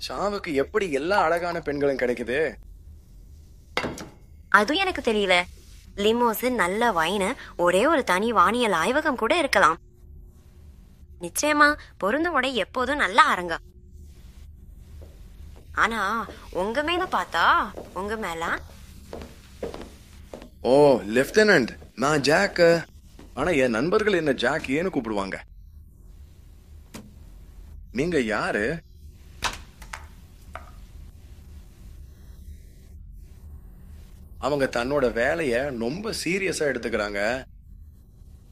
சாவுக்கு எப்படி எல்லா அழகான பெண்களும் கிடைக்குது அதுவும் எனக்கு தெரியல லிமோஸு நல்ல வைனு ஒரே ஒரு தனி வானியல் ஆய்வகம் கூட இருக்கலாம் நிச்சயமா பொருந்தும் உடை எப்போதும் நல்ல அரங்க ஆனா உங்க மேல பார்த்தா உங்க மேல ஓ லெப்டினன்ட் நான் ஜாக் ஆனா என் நண்பர்கள் என்ன ஜாக் ஏன்னு கூப்பிடுவாங்க நீங்க யாரு அவங்க தன்னோட வேலைய ரொம்ப சீரியஸா எடுத்துக்கிறாங்க